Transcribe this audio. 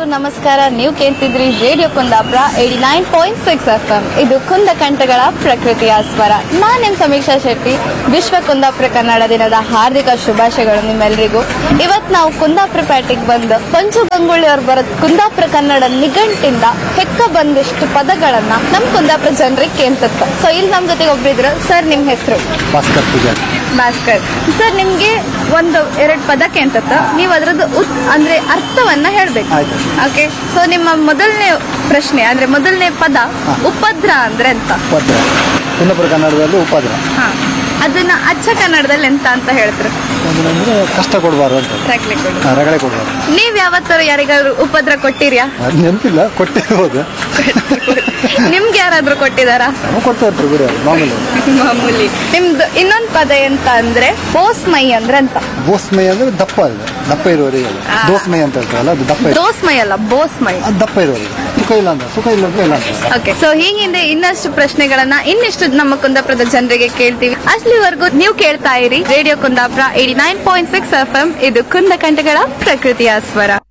ಎಲ್ಲರಿಗೂ ನಮಸ್ಕಾರ ನೀವು ಕೇಳ್ತಿದ್ರಿ radio Kundapura eighty nine point six F M ಇದು ಕುಂದ ಕಂಠಗಳ ಪ್ರಕೃತಿಯ ಸ್ವರ ನಾನ್ ನಿಮ್ ಸಮೀಕ್ಷಾ ಶೆಟ್ಟಿ ವಿಶ್ವ ಕುಂದಾಪುರ ಕನ್ನಡ ದಿನದ ಹಾರ್ದಿಕ ಶುಭಾಶಯಗಳು ನಿಮ್ಮೆಲ್ಲರಿಗೂ ಇವತ್ ನಾವು ಕುಂದಾಪುರ ಪೇಟೆಗೆ ಬಂದು ಪಂಚು ಗಂಗೂಳಿ ಅವ್ರು ಬರೋದ್ ಕುಂದಾಪುರ ಕನ್ನಡ ನಿಘಂಟಿಂದ ಹೆಕ್ಕ ಬಂದಿಷ್ಟು ಪದಗಳನ್ನ ನಮ್ ಕುಂದಾಪುರ ಜನರಿಗೆ ಕೇಳ್ತತ್ತ ಸೊ ಇಲ್ಲಿ ನಮ್ ಜೊತೆಗೆ ಒಬ್ರಿದ್ರು ಸರ್ ನಿಮ್ ಹೆಸರು ಭಾಸ್ಕರ್ ಪೂಜಾರಿ ಭಾಸ್ಕರ್ ಸರ್ ನಿಮ್ಗೆ ಒಂದು ಎರಡು ಪದ ಕೇಳ್ತತ್ತ ನೀವು ಅದ್ರದ್ದು ಉತ್ ಅಂದ್ರೆ ಅರ್ಥವನ್ನ ಹೇಳ್ಬೇಕು ಆಯ್ತು. ಓಕೆ ಸೊ ನಿಮ್ಮ ಮೊದಲನೇ ಪ್ರಶ್ನೆ ಅಂದ್ರೆ ಮೊದಲನೇ ಪದ ಉಪದ್ರ ಅಂದ್ರೆ ಎಂತ ಉಪದ್ರ ಕುಂದಾಪುರ ಕನ್ನಡದಲ್ಲಿ ಉಪದ್ರ ಹಾ ಅದನ್ನ ಅಚ್ಚ ಕನ್ನಡದಲ್ಲಿ ಎಂತ ಅಂತ ಹೇಳ್ತಾರೆ ಅಂದ್ರೆ ಕಷ್ಟ ಕೊಡಬಾರ್ದು ಅಂತ ರಗಳೆ ಕೊಡು. ಹಾ, ರಗಳೆ ಕೊಡಬಾರ್ದು ನೀವ್ ಯಾವತ್ತಾರು ಯಾರಿಗಾದ್ರು ಉಪದ್ರ ಕೊಟ್ಟಿರ್ಯಾ ಅದು ನೆನಪಿಲ್ಲ ಕೊಟ್ಟಿರ್ಬೋದು ನಿಮ್ಗೆ ಯಾರಾದ್ರೂ ಕೊಟ್ಟಿದಾರಾ ನಾವು ಕೊಡ್ತಾ ಇರ್ತೀವಿ ಗುರು ಮಾಮೂಲಿ ಮಾಮೂಲಿ ನಿಮ್ದು ಇನ್ನೊಂದ್ ಪದ ಎಂತ ಅಂದ್ರೆ ಬೋಸ್ಮೈ ಅಂದ್ರೆ ಅಂತ ಬೋಸ್ಮೈ ಅಂದ್ರೆ ದಪ್ಪ ಇದೆ ದಪ್ಪ ಇರುವವರಿಗೆ ಅದು. ಆ. ದೋಸ್ಮೈ ಅಂತ ಹೇಳ್ತಾರಲ್ಲ ಅದು ದಪ್ಪ ಇರೋ ದೋಸ್ಮೈ ಅಲ್ಲ ಬೋಸ್ಮೈ ಅದು ದಪ್ಪ ಇರುವವರಿಗೆ ಸುಖ ಇಲ್ಲ ಅಂತ ಸುಖ ಇಲ್ಲ ಅಂದ್ರೆ ಇಲ್ಲ ಅಂತ ಓಕೆ ಸೊ ಹೀಗಿಂದ ಇನ್ನಷ್ಟು ಪ್ರಶ್ನೆಗಳನ್ನ ಇನ್ನಿಷ್ಟು ನಮ್ಮ ಕುಂದಾಪುರದ ಜನರಿಗೆ ಕೇಳ್ತೀವಿ ಅಲ್ಲಿವರೆಗೂ ನೀವು ಕೇಳ್ತಾ ಇರಿ radio Kundapura eighty nine point six F M ಇದು ಕುಂದ ಕಂಠಗಳ ಪ್ರಕೃತಿಯ ಸ್ವರ